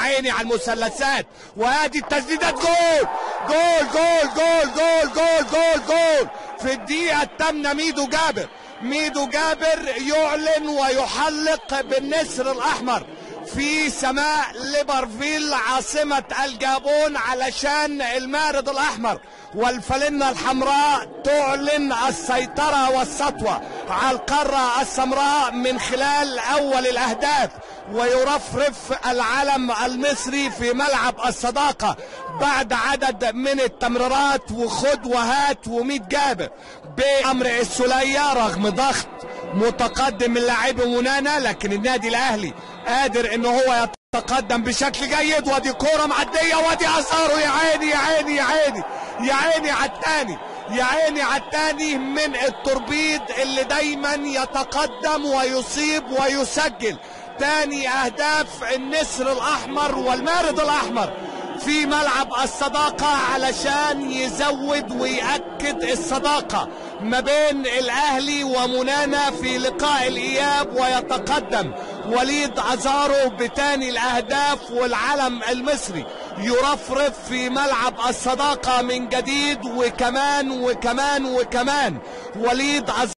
عيني على المثلثات وادي التسديدات جول جول جول جول جول جول جول جول في الدقيقة الثامنة ميدو جابر ميدو جابر يعلن ويحلق بالنسر الأحمر في سماء ليبرفيل عاصمة الجابون علشان المارد الأحمر والفلنة الحمراء تعلن السيطرة والسطوة على القارة السمراء من خلال أول الأهداف ويرفرف العلم المصري في ملعب الصداقة بعد عدد من التمريرات وخد وهات وميت جابر بأمر السلية رغم ضغط متقدم من لاعبي منانا لكن النادي الأهلي قادر ان هو يتقدم بشكل جيد ودي كوره معديه ودي اثاره يا عيني يا عيني يا عيني يا عيني على الثاني يا عيني على الثاني من التوربيد اللي دايما يتقدم ويصيب ويسجل تاني اهداف النسر الاحمر والمارد الاحمر في ملعب الصداقة علشان يزود ويأكد الصداقة ما بين الأهلي ومنانا في لقاء الإياب ويتقدم وليد أزارو بتاني الأهداف والعلم المصري يرفرف في ملعب الصداقة من جديد وكمان وكمان وكمان وليد أزارو